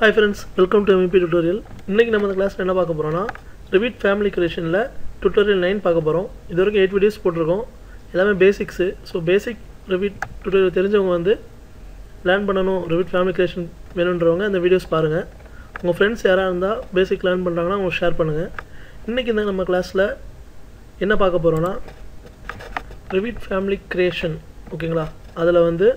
Hi friends welcome to MEP tutorial இன்றைக்கி நம்ம இந்த கிளாஸில் என்ன பார்க்க போகிறோம்னா ரிவீட் ஃபேமிலி கிரியேஷனில் டுட்டோரியல் நைன் பார்க்க போகிறோம் இது வரைக்கும் எயிட் வீடியோஸ் போட்டிருக்கோம் எல்லாமே basics so basic Revit tutorial தெரிஞ்சவங்க வந்து லேர்ன் பண்ணணும் ரிவீட் ஃபேமிலி கிரியேஷன் வேணுன்றவங்க இந்த வீடியோஸ் பாருங்கள் உங்கள் ஃப்ரெண்ட்ஸ் யாராக இருந்தால் பேசிக் லேர்ன் பண்ணுறாங்கன்னா அவங்க ஷேர் பண்ணுங்கள் இன்றைக்கி இந்த நம்ம கிளாஸில் என்ன பார்க்க போகிறோன்னா ரிவீட் ஃபேமிலி கிரியேஷன் ஓகேங்களா அதில் வந்து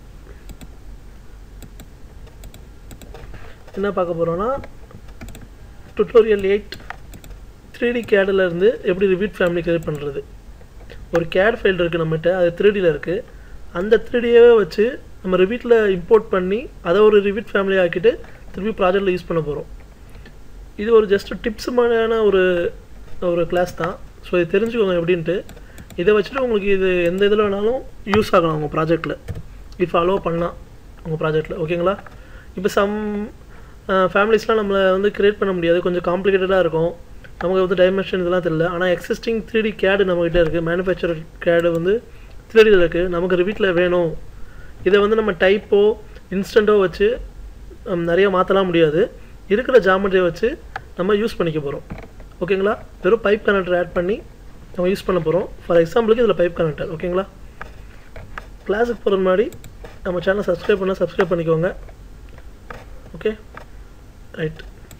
என்ன பார்க்க போகிறோன்னா டுட்டோரியல் எயிட் த்ரீ டி இருந்து எப்படி ரிவீட் ஃபேமிலி கிரியேட் பண்ணுறது ஒரு கேட் ஃபைல் இருக்குது நம்மகிட்ட அது த்ரீ டியில் இருக்குது அந்த த்ரீ டியவே வச்சு நம்ம ரிவீட்டில் இம்போர்ட் பண்ணி அதை ஒரு ரிவீட் ஃபேமிலி ஆக்கிட்டு திருப்பி ப்ராஜெக்டில் யூஸ் பண்ண போகிறோம் இது ஒரு ஜஸ்ட் டிப்ஸ் மாதிரியான ஒரு ஒரு கிளாஸ் தான் ஸோ இது தெரிஞ்சுக்கோங்க எப்படின்ட்டு இதை வச்சுட்டு உங்களுக்கு இது எந்த இதில் வேணாலும் யூஸ் ஆகலாம் உங்கள் ப்ராஜெக்டில் இஃப் அலோவ் பண்ணலாம் உங்கள் ப்ராஜெக்டில் ஓகேங்களா இப்போ சம் ஃபேமிலிஸ்லாம் நம்மளை வந்து க்ரியேட் பண்ண முடியாது கொஞ்சம் காம்ப்ளிகேட்டடாக இருக்கும் நமக்கு வந்து டைமென்ஷன் இதெல்லாம் தெரியல ஆனால் எக்ஸிஸ்டிங் த்ரீ டி கேடு நம்மகிட்ட இருக்குது மேனுஃபேக்சர் கேடு வந்து த்ரீ டியில் இருக்குது நமக்கு ரிவீட்டில் வேணும் இதை வந்து நம்ம டைப்போ இன்ஸ்டண்ட்டோ வச்சு ஹம், நிறைய மாற்றலாம் முடியாது இருக்கிற ஜாமெட்ரியை வச்சு நம்ம யூஸ் பண்ணிக்க போகிறோம் ஓகேங்களா வெறும் பைப் கனெக்டர் ஆட் பண்ணி நம்ம யூஸ் பண்ண போகிறோம் ஃபார் எக்ஸாம்பிளுக்கு இதில் பைப் கனெக்டர் ஓகேங்களா கிளாஸுக்கு போகிற முன்னாடி நம்ம சேனலை சப்ஸ்கிரைப் பண்ணால் சப்ஸ்கிரைப் பண்ணிக்கோங்க ஓகே ரைட்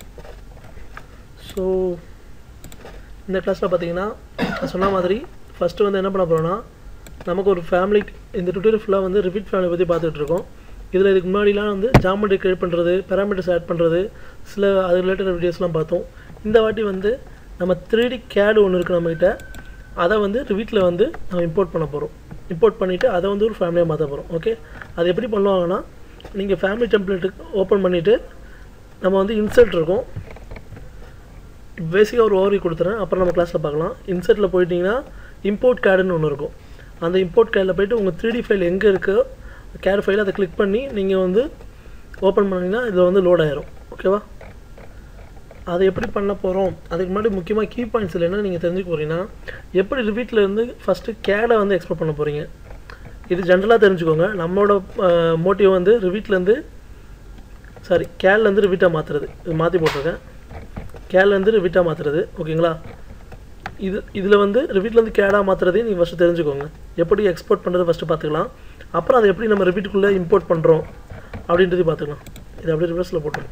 ஸோ இந்த கிளாஸில் பார்த்தீங்கன்னா நான் சொன்ன மாதிரி ஃபஸ்ட்டு வந்து என்ன பண்ண போகிறோன்னா நமக்கு ஒரு ஃபேமிலி இந்த டுட்டோரியல் ஃபுல்லாக வந்து ரிப்பீட் ஃபேமிலி பற்றி பார்த்துட்டு இருக்கோம் இதில் இதுக்கு முன்னாடிலாம் வந்து ஜாமெட்ரி கிரியேட் பண்ணுறது பேராமீட்டர்ஸ் ஆட் பண்ணுறது சில அது ரிலேட்டட் வீடியோஸ்லாம் பார்த்தோம் இந்த வாட்டி வந்து நம்ம த்ரீ டி கேடு ஒன்று இருக்குது நம்மகிட்ட அதை வந்து ரிவீட்டில் வந்து நம்ம இம்போர்ட் பண்ண போகிறோம் இம்போர்ட் பண்ணிவிட்டு அதை வந்து ஒரு ஃபேமிலியாக மாற்ற போகிறோம் ஓகே அது எப்படி பண்ணுவாங்கன்னா நீங்கள் ஃபேமிலி டெம்ப்ளேட்டுக்கு ஓப்பன் பண்ணிவிட்டு நம்ம வந்து இன்சர்ட் இருக்கும் பேசிக்காக ஒரு ஓவரி கொடுத்துறேன் அப்புறம் நம்ம கிளாஸில் பார்க்கலாம் இன்சர்ட்டில் போயிட்டீங்கன்னா இம்போர்ட் கேடுன்னு ஒன்று இருக்கும் அந்த இம்போர்ட் கேடில் போயிட்டு உங்கள் த்ரீ டி ஃபைல் எங்கே இருக்கோ கேட் ஃபைல் அதை கிளிக் பண்ணி நீங்கள் வந்து ஓப்பன் பண்ணிங்கன்னா இதில் வந்து லோட் ஆயிரும் ஓகேவா அதை எப்படி பண்ண போகிறோம் அதுக்கு முன்னாடி முக்கியமாக கீ பாயிண்ட்ஸில் என்ன நீங்கள் தெரிஞ்சுக்க போகிறீங்கன்னா எப்படி ரிவீட்டில் இருந்து ஃபஸ்ட்டு கேடை வந்து எக்ஸ்போர்ட் பண்ண போகிறீங்க இது ஜென்ரலாக தெரிஞ்சுக்கோங்க நம்மளோட மோட்டிவ் வந்து ரிவீட்லேருந்து சாரி கேல்லேருந்து ரிவீட்டாக மாற்றுறது இது மாற்றி போட்டிருக்கேன் கேல்லேருந்து ரிவீட்டாக மாற்றுறது ஓகேங்களா இது இதில் வந்து ரிவீட்லேருந்து கேடாக மாற்றுறதையும் நீங்கள் ஃபஸ்ட்டு தெரிஞ்சுக்கோங்க எப்படி எக்ஸ்போர்ட் பண்ணுறது ஃபஸ்ட்டு பார்த்துக்கலாம் அப்புறம் அதை எப்படி நம்ம ரிவீட்டுக்குள்ளே இம்போர்ட் பண்ணுறோம் அப்படின்றதையும் பார்த்துக்கலாம் இது அப்படியே ரிவர்ஸில் போட்டுருங்க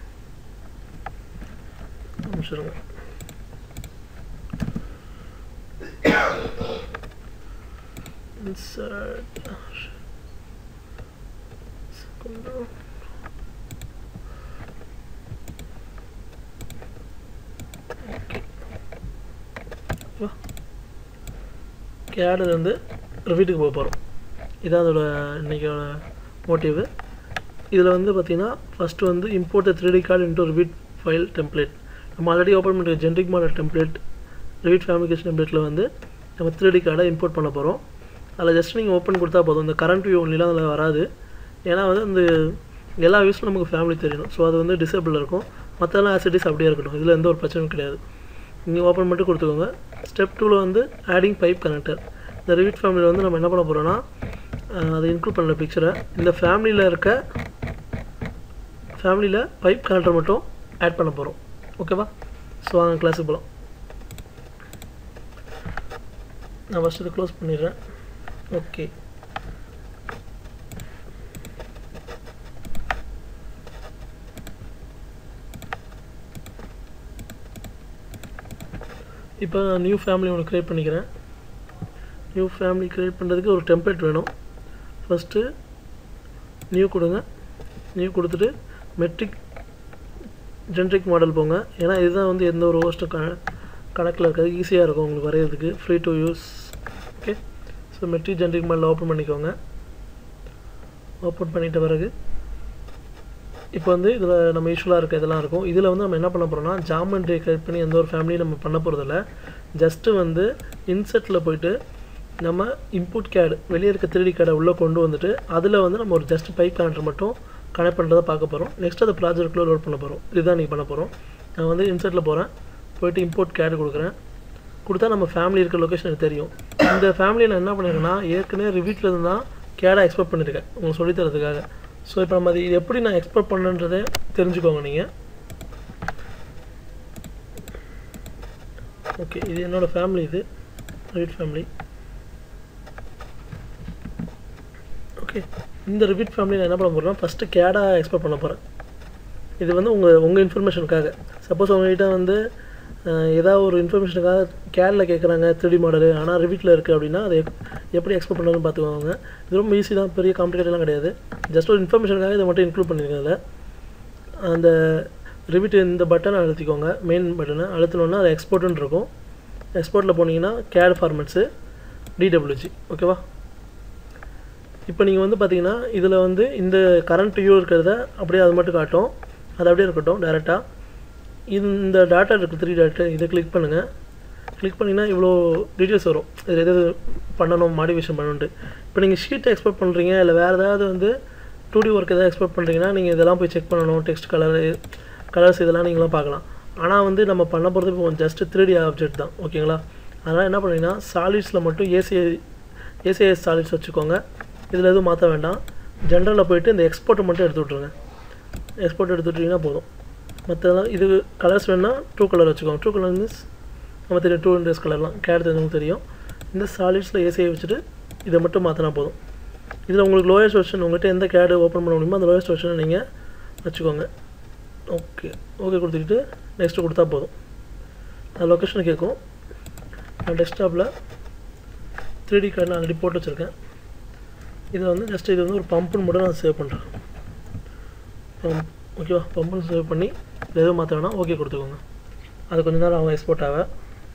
நிமிஷம் insert second row. கேடுலேருந்து ரிவீட்டுக்கு போக போகிறோம் இதான் அதோட இன்றைக்கோட மோட்டிவ் இதில் வந்து பார்த்திங்கன்னா ஃபஸ்ட்டு வந்து import three D card into Revit file template நம்ம ஆல்ரெடி ஓப்பன் பண்ணுற generic model template Revit fabrication டெம்ப்ளேட்டில் வந்து நம்ம த்ரீ டி கார்டை இம்போர்ட் பண்ண போகிறோம் அதில் ஜஸ்ட் நீங்கள் ஓப்பன் கொடுத்தா போதும் இந்த கரண்ட் வியூ ஒன்லிலாம் அதில் வராது ஏன்னா வந்து இந்த எல்லா வியூஸும் நமக்கு ஃபேமிலி தெரியணும் ஸோ அது வந்து டிசேபிள் இருக்கும் மற்றெல்லாம் ஆசிட்டிஸ் அப்படியே இருக்கட்டும் இதில் எந்த ஒரு பிரச்சனையும் கிடையாது நீங்கள் ஓப்பன் மட்டும் கொடுத்துக்கோங்க ஸ்டெப் டூவில் வந்து ஆடிங் பைப் கனெக்டர் இந்த ரிவீட் ஃபேமிலியில் வந்து நம்ம என்ன பண்ண போகிறோன்னா அதை இன்க்ளூட் பண்ணல பிக்சரை இந்த ஃபேமிலியில் இருக்க ஃபேமிலியில் பைப் கனெக்டர் மட்டும் ஆட் பண்ண போகிறோம் ஓகேவா ஸோ வாங்க கிளாஸுக்கு போகலாம் நான் ஃபஸ்ட்டு இதை க்ளோஸ் பண்ணிடுறேன் ஓகே இப்போ நியூ ஃபேமிலி ஒன்று க்ரியேட் பண்ணிக்கிறேன் நியூ ஃபேமிலி க்ரியேட் பண்ணுறதுக்கு ஒரு டெம்ப்ளேட் வேணும் ஃபஸ்ட்டு நியூ கொடுங்க நியூ கொடுத்துட்டு மெட்ரிக் ஜென்ரிக் மாடல் போங்க ஏன்னா இதுதான் வந்து எந்த ஒரு ஹோஸ்ட்டும் க கணக்கில் இருக்காது ஈஸியாக இருக்கும் உங்களுக்கு வரைகிறதுக்கு free to use okay so metric generic model open பண்ணிக்கோங்க ஓப்பன் பண்ணிட்ட பிறகு இப்போ வந்து இதில் நம்ம யூஸ்வலாக இருக்க இதெல்லாம் இருக்கும் இதில் வந்து நம்ம என்ன பண்ண போகிறோம்னா ஜாமெண்ட்ரி கிரியேட் பண்ணி எந்த ஒரு ஃபேமிலியும் நம்ம பண்ண போகிறதில்ல ஜஸ்ட்டு வந்து இன்செட்டில் போயிட்டு நம்ம இன்புட் கேடு வெளியே இருக்க த்ரீ கேடை உள்ளே கொண்டு வந்துட்டு அதில் வந்து நம்ம ஒரு ஜஸ்ட் பைப் கனெக்டர் மட்டும் கனெக்ட் பண்ணுறதை பார்க்க போகிறோம் நெக்ஸ்ட் அதை ப்ராஜெக்ட்குள்ளே லோட் பண்ண போகிறோம் இதுதான் நீங்கள் பண்ண போகிறோம் நான் வந்து இன்செட்டில் போகிறேன் போயிட்டு இம்போர்ட் கேடு கொடுக்குறேன் கொடுத்தா நம்ம ஃபேமிலி இருக்க லொக்கேஷன் எனக்கு தெரியும் இந்த ஃபேமிலியில் என்ன பண்ணியிருக்கேன்னா ஏற்கனவே ரிவீட்டில் இருந்து தான் கேடாக எக்ஸ்பெக்ட் பண்ணியிருக்கேன் உங்களுக்கு சொல்லித் தரதுக்காக ஸோ இப்போ நம்ம அது இது எப்படி நான் எக்ஸ்போர்ட் பண்ணுன்றதை தெரிஞ்சுக்கோங்க நீங்கள் ஓகே இது என்னோடய ஃபேமிலி இது ரிவிட் ஃபேமிலி ஓகே இந்த ரிவிட் ஃபேமிலி நான் என்ன பண்ண போகிறேன்னா ஃபஸ்ட்டு கேடாக எக்ஸ்போர்ட் பண்ண போகிறேன் இது வந்து உங்கள் உங்கள் இன்ஃபர்மேஷனுக்காக சப்போஸ் உங்கள்கிட்ட வந்து அஹ், ஏதாவது ஒரு இன்ஃபர்மேஷனுக்காக கேரில் கேட்குறாங்க த்ரீடி மாடலு ஆனால் ரிவிட்டில் இருக்குது அப்படின்னா அதை எப்- எப்படி எக்ஸ்போர்ட் பண்ணுறதுன்னு பார்த்துக்கோங்க இது ரொம்ப ஈஸி தான் பெரிய காம்ப்ளிகேட்டட்லாம் கிடையாது ஜஸ்ட் ஒரு இன்ஃபர்மேஷனுக்காக இதை மட்டும் இன்க்ளூட் பண்ணியிருக்கேன் அதில் அந்த ரிவிட் இந்த பட்டனை அழுத்திக்கோங்க மெயின் பட்டனை அழுத்தினோன்னா அது எக்ஸ்போர்ட்டுன்னு இருக்கும் எக்ஸ்போர்ட்டில் போனீங்கன்னா கேட் ஃபார்மெட்ஸு டிடபிள்யூஜி ஓகேவா இப்போ நீங்கள் வந்து பார்த்தீங்கன்னா இதில் வந்து இந்த கரண்ட் வியூ இருக்கிறத அப்படியே அது மட்டும் காட்டும் அது அப்படியே இருக்கட்டும் டேரெக்டாக இது இந்த டேட்டா இருக்குது த்ரீ டேட்டா இதை கிளிக் பண்ணுங்கள் கிளிக் பண்ணிங்கன்னா இவ்வளோ டீட்டெயில்ஸ் வரும் இதில் எது எது பண்ணணும் மாடிஃபிகேஷன் பண்ணணுன்ட்டு இப்போ நீங்கள் ஷீட்டை எக்ஸ்போர்ட் பண்ணுறீங்க இல்லை வேறு ஏதாவது வந்து டூ டி ஒர்க் எதாவது எக்ஸ்போர்ட் பண்ணுறீங்கன்னா நீங்கள் இதெல்லாம் போய் செக் பண்ணணும் டெக்ஸ்ட் கலர் கலர்ஸ் இதெல்லாம் நீங்களாம் பார்க்கலாம் ஆனால் வந்து நம்ம பண்ண போகிறது இப்போ ஜஸ்ட் த்ரீ டி ஆப்ஜெக்ட் தான் ஓகேங்களா அதனால் என்ன பண்ணுறீங்கன்னா சாலிட்ஸில் மட்டும் ஏசிஐ ஏசிஐஎஸ் சாலிட்ஸ் வச்சுக்கோங்க இதில் எதுவும் மாற்ற வேண்டாம் ஜென்ரலில் போயிட்டு இந்த எக்ஸ்போர்ட்டை மட்டும் எடுத்து விட்ருங்க எக்ஸ்போர்ட் எடுத்து விட்டிங்கன்னா போதும் மற்றதெல்லாம் இது கலர்ஸ் வேணுன்னா டூ கலர் வச்சுக்கோங்க டூ கலர் மீன்ஸ் நம்ம தெரியும் டூ இன்ட்ரெஸ் கலர்லாம் கேட் தெரிஞ்சவங்களுக்கு தெரியும் இந்த சாலிட்ஸில் ஏசியை வச்சுட்டு இதை மட்டும் மாற்றினா போதும் இதில் உங்களுக்கு லோயஸ்ட் வெர்ஷன் உங்கள்கிட்ட எந்த கேடு ஓப்பன் பண்ண முடியுமோ அந்த லோயஸ்ட் வெர்ஷனை நீங்கள் வச்சுக்கோங்க ஓகே ஓகே கொடுத்துக்கிட்டு நெக்ஸ்ட்டு கொடுத்தா போதும் அது லொக்கேஷன் கேட்கும் நான் டெஸ்க்டாப்பில் த்ரீ டி கார்டு நான் ஆல்ரெடி போட்டு வச்சுருக்கேன் இதில் வந்து ஜஸ்ட் இது வந்து ஒரு பம்புன்னு மட்டும் நான் சேவ் பண்ணுறேன் பம்ப் ஓகேவா பம்புன்னு சேவ் பண்ணி இது எதுவும் மாற்ற வேணாம் ஓகே கொடுத்துக்கோங்க அது கொஞ்ச நேரம் அவங்க எக்ஸ்போர்ட் ஆக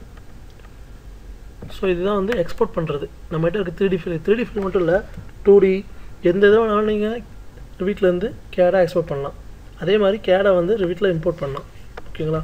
ஸோ இதுதான் வந்து எக்ஸ்போர்ட் பண்ணுறது நம்மகிட்ட இருக்க three D file three D file மட்டும் இல்லை டூ டி எந்த இதை வேணாலும் நீங்கள் ரிவீட்லேருந்து கேடாக எக்ஸ்போர்ட் பண்ணலாம் அதே மாதிரி கேடை வந்து ரிவீட்டில் இம்போர்ட் பண்ணலாம் ஓகேங்களா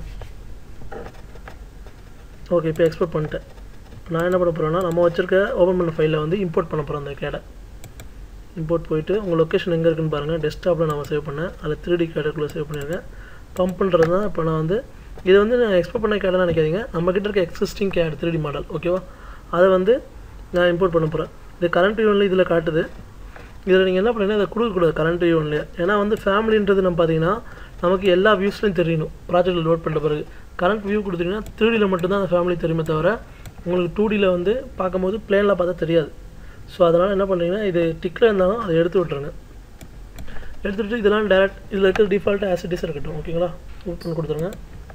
ஓகே இப்போ எக்ஸ்போர்ட் பண்ணிட்டேன் நான் என்ன பண்ண போகிறேன்னா நம்ம வச்சுருக்க ஓப்பன் பண்ண ஃபைலில் வந்து இம்போர்ட் பண்ண போகிறோம் அந்த கேடை இம்போர்ட் போயிட்டு உங்கள் லொக்கேஷன் எங்கே இருக்குன்னு பாருங்கள் டெஸ்க்டாப்பில் நான் சேவ் பண்ணேன் அதில் த்ரீ டி கேடக்குள்ளே சேவ் பண்ணியிருக்கேன் பம்புன்றது தான் இப்போ நான் வந்து இது வந்து நான் எக்ஸ்போர்ட் பண்ண கேடை நினைக்காதீங்க நம்மக்கிட்ட இருக்க existing CAD three D model ஓகேவா அதை வந்து நான் இம்போர்ட் பண்ண போகிறேன் இது கரண்ட் யூனில் இதில் காட்டுது இதில் நீங்கள் என்ன பண்ணீங்கன்னா இதை கொடுக்கக்கூடாது கரண்ட் யூன்லேயே ஏன்னா வந்து ஃபேமிலின்றது நம்ம பார்த்தீங்கன்னா நமக்கு எல்லா வியூஸ்லையும் தெரியணும் ப்ராஜெக்ட்டில் லோட் பண்ண பிறகு கரண்ட் வியூ கொடுத்தீங்கன்னா த்ரீ டியில் மட்டும்தான் அந்த ஃபேமிலி தெரியுமே தவிர உங்களுக்கு டூ டியில் வந்து பார்க்கும்போது பிளேனில் பார்த்தா தெரியாது ஸோ அதனால் என்ன பண்ணுறீங்கன்னா இது டிக்கில் இருந்தாலும் அதை எடுத்து விட்ருங்க எடுத்துகிட்டு இதெல்லாம் டேரக்ட் இதில் இருக்கிற டிஃபால்ட் ஆசிட்டிஸ் இருக்கட்டும் ஓகேங்களா ஓப்பன் கொடுத்துருங்க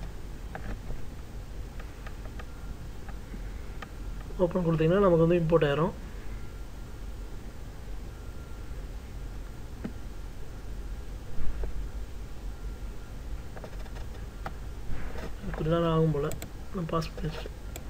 ஓப்பன் கொடுத்தீங்கன்னா நமக்கு வந்து இம்போர்ட் ஆயிரும் கொஞ்ச நேரம் ஆகும் போல் நான் பாஸ் பண்ணிடுச்சு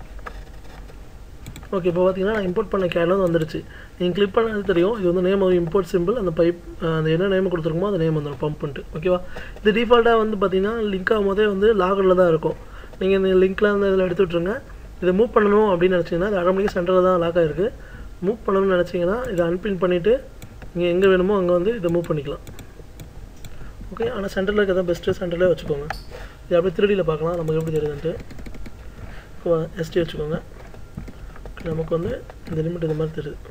ஓகே இப்போ பார்த்தீங்கன்னா நான் இம்போர்ட் பண்ண கேட்ல வந்து வந்துருச்சு நீங்கள் கிளிக் பண்ணது தெரியும் இது வந்து நேம் இம்போர்ட் சிம்பிள் அந்த பைப் அந்த என்ன நேம் கொடுத்துருக்கோமோ அந்த நேம் வந்துடும் பம்ப்ன்ட்டு ஓகேவா இது டிஃபால்ட்டாக வந்து பார்த்தீங்கன்னா லிங்க் ஆகும்போதே வந்து லாகரில் தான் இருக்கும் நீங்கள் இந்த லிங்க்லாம் அந்த இதில் எடுத்து விட்ருங்க இதை மூவ் பண்ணணும் அப்படின்னு நினச்சிங்கன்னா இது ஆட்டோமேட்டிக் சென்டரில் தான் லாக் ஆகிருக்கு மூவ் பண்ணணும்னு நினச்சிங்கன்னா இதை அன்பின் பண்ணிவிட்டு நீங்கள் எங்கே வேணுமோ அங்கே வந்து இதை மூவ் பண்ணிக்கலாம் ஓகே ஆனால் சென்டரில் இருக்கிறத பெஸ்ட்டு சென்டர்லேயே வச்சுக்கோங்க இது அப்படியே திருடியில் பார்க்கலாம் நமக்கு எப்படி தெரியுதுன்ட்டு எஸ்டி வச்சுக்கோங்க நமக்கு வந்து இந்த லிமிட் இந்த மாதிரி தெரியுது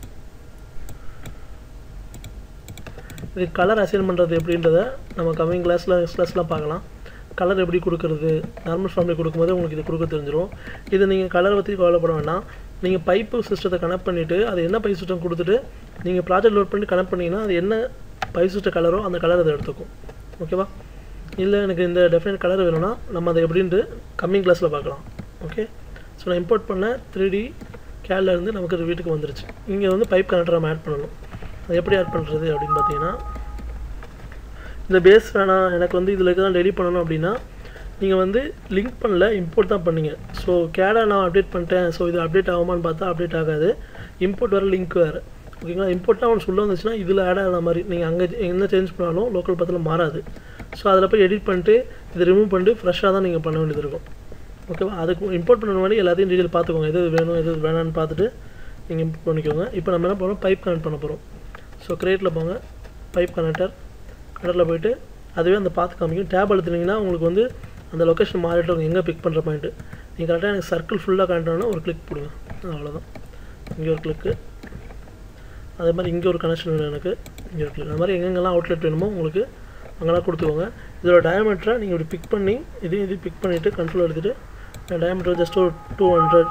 இது கலர் அசைன் பண்ணுறது எப்படின்றத நம்ம கம்மிங் கிளாஸில் கிளாஸ்லாம் பார்க்கலாம் கலர் எப்படி கொடுக்குறது நார்மல் ஃபார்மில் கொடுக்கும்போது உங்களுக்கு இது கொடுக்க தெரிஞ்சிடும் இது நீங்கள் கலரை பற்றி கவலைப்பட வேண்டாம் நீங்கள் பைப்பு சிஸ்டத்தை கனெக்ட் பண்ணிவிட்டு அது என்ன பைப் சிஸ்டம் கொடுத்துட்டு நீங்கள் ப்ராஜெக்ட் லோட் பண்ணி கனெக்ட் பண்ணிங்கன்னா அது என்ன பைப் சிஸ்டம் கலரோ அந்த கலர் அதை எடுத்துக்கும் ஓகேவா இல்லை எனக்கு இந்த டெஃபினட் கலர் வேணும்னா நம்ம அதை எப்படின்ட்டு கம்மிங் கிளாஸில் பார்க்கலாம் ஓகே ஸோ நான் இம்போர்ட் பண்ண த்ரீ டி இருந்து நமக்கு வீட்டுக்கு வந்துருச்சு இங்கே வந்து பைப் கனெக்டர் நம்ம ஆட் பண்ணணும் அது எப்படி ஆட் பண்ணுறது அப்படின்னு பார்த்தீங்கன்னா இந்த பேஸ் வேணாம் எனக்கு வந்து இதில் தான் டெலிட் பண்ணணும் அப்படின்னா நீங்கள் வந்து லிங்க் பண்ணல இம்போர்ட் தான் பண்ணீங்க ஸோ கேடை நான் அப்டேட் பண்ணிட்டேன் ஸோ இது அப்டேட் ஆகுமான்னு பார்த்தா அப்டேட் ஆகாது இம்போர்ட் வேறு லிங்க் வேறு ஓகேங்களா இம்போர்ட்டாக ஒன்று சொல்ல வந்துச்சுன்னா இதில் ஆட் ஆகிற மாதிரி நீங்கள் அங்கே என்ன சேஞ்ச் பண்ணாலும் லோக்கல் பத்தில் மாறாது ஸோ அதில் போய் எடிட் பண்ணிட்டு இதை ரிமூவ் பண்ணிட்டு ஃப்ரெஷ்ஷாக தான் நீங்கள் பண்ண வேண்டியது இருக்கும் ஓகேவா அதுக்கு இம்போர்ட் பண்ண மாதிரி எல்லாத்தையும் டீட்டெயில் பார்த்துக்கோங்க எது வேணும் எது வேணான்னு பார்த்துட்டு நீங்கள் இம்போர்ட் பண்ணிக்கோங்க இப்போ நம்ம என்ன பண்ணுறோம் பைப் கனெக்ட் பண்ண போகிறோம் ஸோ கிரியேட்டில் போங்க பைப் கனெக்டர் கனெக்டரில் போயிட்டு அதுவே அந்த பார்த்து காமிக்கும் டேப் அழுத்துனீங்கன்னா உங்களுக்கு வந்து அந்த லொக்கேஷன் மாறிட்டு இருக்கும் எங்கே பிக் பண்ணுற பாயிண்ட்டு நீங்கள் கரெக்டாக எனக்கு சர்க்கிள் ஃபுல்லாக காட்டணும்னா ஒரு கிளிக் போடுங்க அவ்வளோதான் இங்கே ஒரு கிளிக்கு அதே மாதிரி இங்கே ஒரு கனெக்ஷன் வேணும் எனக்கு இங்கே இருக்கு அது மாதிரி எங்கெங்கெல்லாம் அவுட்லெட் வேணுமோ உங்களுக்கு அங்கெல்லாம் கொடுத்துக்கோங்க இதோட டயமீட்டரை நீங்கள் இப்படி பிக் பண்ணி இதையும் இதையும் பிக் பண்ணிவிட்டு கண்ட்ரோல் எடுத்துகிட்டு நான் டயமீட்டர் ஜஸ்ட் ஒரு டூ ஹண்ட்ரட்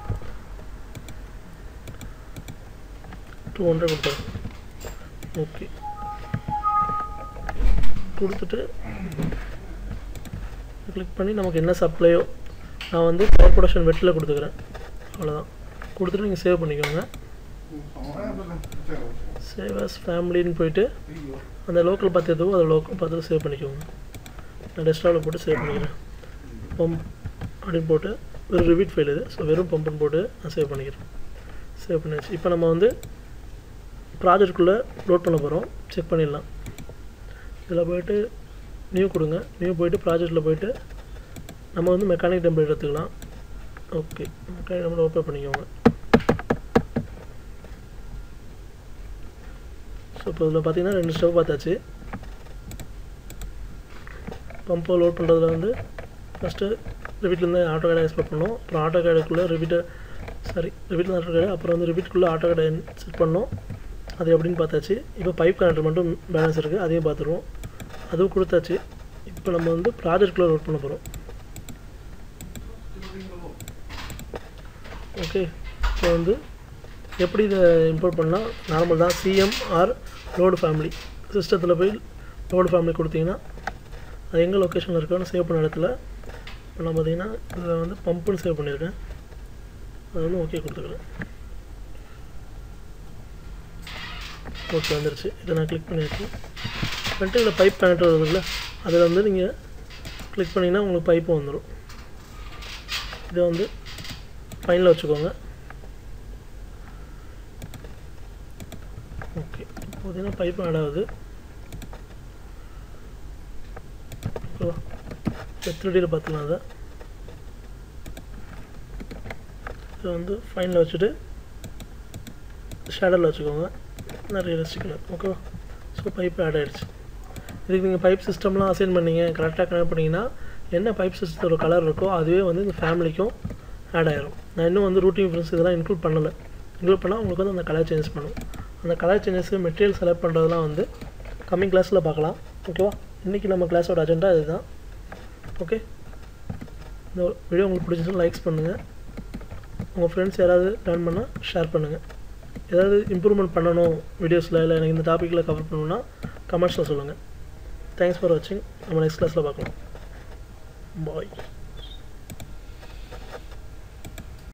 டூ ஹண்ட்ரட் கொடுத்துறேன் ஓகே கொடுத்துட்டு கிளிக் பண்ணி நமக்கு என்ன சப்ளையோ நான் வந்து பவர் ப்ரொடக்ஷன் வெட்டில் கொடுத்துக்கிறேன் அவ்வளோதான் கொடுத்துட்டு நீங்கள் சேவ் பண்ணிக்கோங்க சேவ் அஸ் ஃபேமிலின்னு போயிட்டு அந்த லோக்கல் பார்த்து எதுவோ அதை லோக்கல் பார்த்து சேவ் பண்ணிக்கோங்க நான் டெஸ்க்டாப்பில் போட்டு சேவ் பண்ணிக்கிறேன் பம்ப் அப்படின்னு போட்டு ஒரு ரிவீட் ஃபைல் இது ஸோ வெறும் பம்புன்னு போட்டு நான் சேவ் பண்ணிக்கிறேன் சேவ் பண்ணியாச்சு இப்போ நம்ம வந்து ப்ராஜெக்ட்குள்ளே லோட் பண்ண போகிறோம் செக் பண்ணிடலாம் இதில் போயிட்டு நியூ கொடுங்க நியூ போயிட்டு ப்ராஜெக்டில் போயிட்டு நம்ம வந்து மெக்கானிக் டெம்ப்ளேட் எடுத்துக்கலாம் ஓகே மெக்கானிக் டெம்ப்ளேட் ஓப்பன் பண்ணிக்கோங்க ஸோ இப்போ இதில் பார்த்தீங்கன்னா ரெண்டு ஸ்டெப் பார்த்தாச்சு பம்பை லோட் பண்ணுறதுல வந்து ஃபஸ்ட்டு ரிவிட்லேருந்து ஆட்டோ கேடை எக்ஸ்பெக்ட் பண்ணோம் அப்புறம் ஆட்டோ கேடுக்குள்ளே ரிவிட்டை சாரி ரிவிட்டில் ஆட்டோ கேடை அப்புறம் வந்து ரிவிட்குள்ளே ஆட்டோ கேடை செட் பண்ணோம் அது எப்படின்னு பார்த்தாச்சு இப்போ பைப் கனெக்டர் மட்டும் பேலன்ஸ் இருக்குது அதையும் பார்த்துருவோம் அதுவும் கொடுத்தாச்சு இப்போ நம்ம வந்து ப்ராஜெக்ட்குள்ளே லோட் பண்ண போகிறோம் ஓகே இப்போ வந்து எப்படி இதை இம்போர்ட் பண்ணால் நார்மல் தான் சிஎம் ஆர் லோடு ஃபேமிலி சிஸ்டத்தில் போய் லோடு ஃபேமிலி கொடுத்தீங்கன்னா அது எங்கே லொக்கேஷனில் இருக்கோன்னு சேவ் பண்ண இடத்துல இப்போ நான் பார்த்தீங்கன்னா இதில் வந்து பம்புன்னு சேவ் பண்ணியிருக்கேன் அது வந்து ஓகே கொடுத்துக்கிறேன் ஓகே வந்துருச்சு இதை நான் கிளிக் பண்ணியாச்சு வந்துட்டு இதில் பைப் கனெக்டர் வருதுல்ல அதில் வந்து நீங்கள் கிளிக் பண்ணிங்கன்னா உங்களுக்கு பைப்பும் வந்துடும் இதை வந்து ஃபைனில் வச்சுக்கோங்க ஓகே பார்த்தீங்கன்னா பைப் ஆட் ஆகுது ஓகேவா த்ரீடியில் பார்த்துக்கலாம் அதை இதை வந்து ஃபைனில் வச்சுட்டு ஷேடரில் வச்சுக்கோங்க நான் ரியலிஸ்டிக்கில் ஓகேவா ஸோ பைப் ஆட் ஆகிடுச்சு இதுக்கு நீங்கள் பைப் சிஸ்டம்லாம் அசைன் பண்ணீங்க கரெக்டாக கனெக்ட் பண்ணிங்கன்னா என்ன பைப் சிஸ்டத்தோட கலர் இருக்கோ அதுவே வந்து இந்த ஃபேமிலிக்கும் ஆட் ஆயிரும் நான் இன்னும் வந்து ரூட்டிங் ஃப்ரெண்ட்ஸ் இதெல்லாம் இன்க்ளூட் பண்ணலை இன்க்ளூட் பண்ணால் உங்களுக்கு வந்து அந்த கலர் சேஞ்ச் பண்ணும் அந்த கலர் சேஞ்சஸ் மெட்டீரியல் செலக்ட் பண்ணுறதுலாம் வந்து கம்மிங் கிளாஸில் பார்க்கலாம் ஓகேவா இன்றைக்கி நம்ம கிளாஸோட அஜெண்டா இதுதான் ஓகே இந்த வீடியோ உங்களுக்கு பிடிச்சிருந்தா லைக்ஸ் பண்ணுங்கள் உங்கள் ஃப்ரெண்ட்ஸ் யாராவது லேர்ன் பண்ணால் ஷேர் பண்ணுங்கள் ஏதாவது இம்ப்ரூவ்மெண்ட் பண்ணணும் வீடியோஸில் இல்லை எனக்கு இந்த டாப்பிக்கில் கவர் பண்ணணுன்னா கமெண்ட்ஸில் சொல்லுங்கள் தேங்க்ஸ் ஃபார் வாட்சிங் நம்ம நெக்ஸ்ட் கிளாஸில் பார்க்கலாம் பாய்